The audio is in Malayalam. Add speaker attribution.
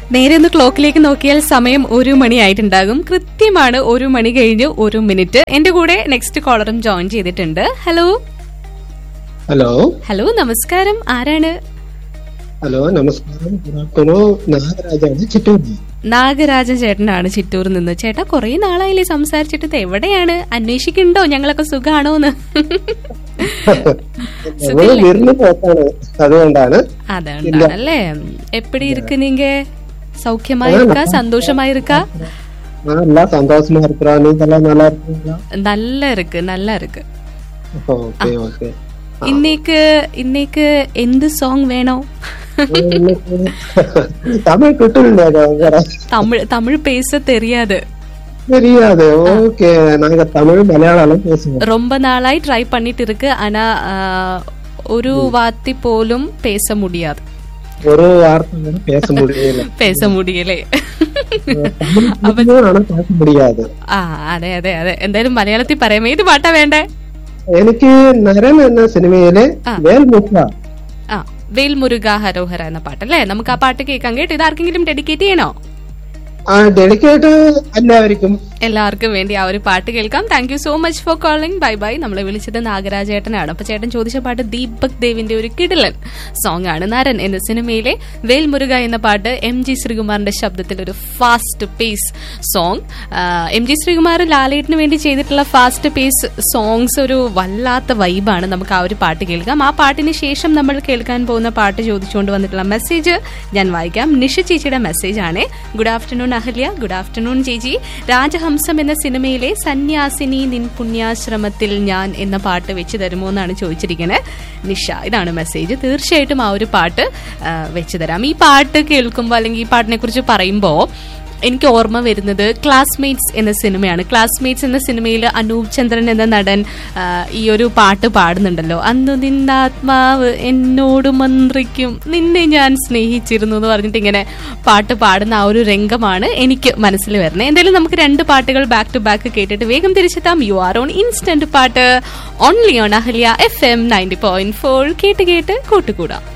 Speaker 1: നേരെ ഒന്ന് ക്ലോക്കിലേക്ക് നോക്കിയാൽ സമയം ഒരു മണി ആയിട്ടുണ്ടാകും കൃത്യമാണ് ഒരു മണി കഴിഞ്ഞ് ഒരു മിനിറ്റ് എന്റെ കൂടെ നെക്സ്റ്റ് കോളറും ജോയിൻ ചെയ്തിട്ടുണ്ട് ഹലോ
Speaker 2: ഹലോ
Speaker 1: ഹലോ നമസ്കാരം ആരാണ്
Speaker 2: ഹലോ നമസ്കാരം ഗുഡ് ആഫ്റ്റർനൂൺ നാഗരാജാണ് ചിറ്റൂർ
Speaker 1: നാഗരാജൻ ചേട്ടനാണ് ചിറ്റൂർ നിന്ന് ചേട്ടാ കുറെ നാളായില്ലേ സംസാരിച്ചിട്ട് ഇത് എവിടെയാണ് അന്വേഷിക്കണ്ടോ ഞങ്ങളൊക്കെ സുഖാണോന്ന്
Speaker 2: ഞങ്ങള് വിരുന്ന് പോക്കാണ് അതുകൊണ്ടാണ്
Speaker 1: അതുകൊണ്ടാണല്ലേ എപ്പടി ഇருக்கு நீங்க சௌக்கியமா இருக்கா சந்தோஷமா இருக்கா
Speaker 2: நான் எல்லாம் சந்தோஷமா இருக்கிறோம் நீங்க எல்லாம் நல்லா இருக்கீங்களா
Speaker 1: நல்லா இருக்கு நல்லா இருக்கு
Speaker 2: ஓகே ஓகே
Speaker 1: இன்னைக்கு இன்னைக்கு எந்த சாங் வேணும்
Speaker 2: தமிழ் கிட்டுங்க
Speaker 1: தமிழ் தமிழ் பேச தெரியாது
Speaker 2: தெரியாது ஓகே நாங்க தமிழ் மலையாளம் பேசுவோம்
Speaker 1: ரொம்ப நாளாய் ட்ரை பண்ணிட்டு இருக்கு ஆனா ஆ, ஒரு வார்த்தை போலும் பேச முடியாது
Speaker 2: ஒரு வார்த்தை கூட பேச முடியல
Speaker 1: பேச முடியലേ
Speaker 2: தமிழ் புரியும், ஆனா பேச முடியாது
Speaker 1: ആ അതെ അതെ അതെ എന്തായാലും മലയാളത്തിൽ പറയാം ഏത് പാട്ടാ വേണ്ടേ
Speaker 2: എനിക്ക് നരൻ എന്ന സിനിമയിലെ വേൽമുഖ
Speaker 1: ആ വേൽമുരുക ഹരോഹര എന്ന പാട്ടല്ലേ നമുക്ക് ആ പാട്ട് കേൾക്കാം കേട്ടോ ഇത് ആർക്കെങ്കിലും ഡെഡിക്കേറ്റ് ചെയ്യണോ
Speaker 2: ആ ഡെഡിക്കേറ്റ് എല്ലാവർക്കും
Speaker 1: എല്ലാവർക്കും വേണ്ടി ആ ഒരു പാട്ട് കേൾക്കാം thank you so much for calling bye bye നമ്മളെ വിളിച്ചത് നാഗരാജേട്ടനാണ് അപ്പൊ ചേട്ടൻ ചോദിച്ച പാട്ട് ദീപക് ദേവിന്റെ ഒരു കിടിലൻ സോങ് ആണ് നരൻ എന്ന സിനിമയിലെ വേൽമുരുക എന്ന പാട്ട് എം ജി ശ്രീകുമാറിന്റെ ശബ്ദത്തിൽ ഒരു fast pace song M G Sreekumar ലാലേട്ടിന് വേണ്ടി ചെയ്തിട്ടുള്ള ഫാസ്റ്റ് പേസ് സോങ്സ് ഒരു വല്ലാത്ത വൈബാണ് നമുക്ക് ആ ഒരു പാട്ട് കേൾക്കാം ആ പാട്ടിന് ശേഷം നമ്മൾ കേൾക്കാൻ പോകുന്ന പാട്ട് ചോദിച്ചുകൊണ്ട് വന്നിട്ടുള്ള മെസ്സേജ് ഞാൻ വായിക്കാം നിഷ ചേച്ചിയുടെ മെസ്സേജ് ആണ് good afternoon Ahalya good afternoon ചേച്ചി രാജഹംസം എന്ന സിനിമയിലെ സന്യാസിനി നിൻ പുണ്യാശ്രമത്തിൽ ഞാൻ എന്ന പാട്ട് വെച്ച് തരുമോ എന്നാണ് ചോദിച്ചിരിക്കുന്നത് നിഷ ഇതാണ് മെസ്സേജ് തീർച്ചയായിട്ടും ആ ഒരു പാട്ട് ആ, വെച്ച് തരാം ഈ പാട്ട് കേൾക്കുമ്പോൾ അല്ലെങ്കിൽ ഈ പാട്ടിനെ കുറിച്ച് പറയുമ്പോൾ എനിക്ക് ഓർമ്മ വരുന്നത് ക്ലാസ്മേറ്റ്സ് എന്ന സിനിമയാണ് ക്ലാസ്മേറ്റ്സ് എന്ന സിനിമയിൽ അനൂപ് ചന്ദ്രൻ എന്ന നടൻ ആ, ഈ ഒരു പാട്ട് പാടുന്നുണ്ടല്ലോ അന്ന് നിന്നാത്മാവ് എന്നോട് മന്ത്രിക്കും നിന്നെ ഞാൻ സ്നേഹിച്ചിരുന്നു എന്ന് പറഞ്ഞിട്ട് ഇങ്ങനെ പാട്ട് പാടുന്ന ആ ഒരു രംഗമാണ് എനിക്ക് മനസ്സിൽ വരുന്നത് എന്തായാലും നമുക്ക് രണ്ട് പാട്ടുകൾ ബാക്ക് ടു ബാക്ക് കേട്ടിട്ട് വേഗം തിരിച്ചെത്താം യു ആർ ഓൺ ഇൻസ്റ്റന്റ് പാട്ട് only on Ahalya F M ninety point four കേട്ട് കേട്ട് കൂട്ടുകൂടാം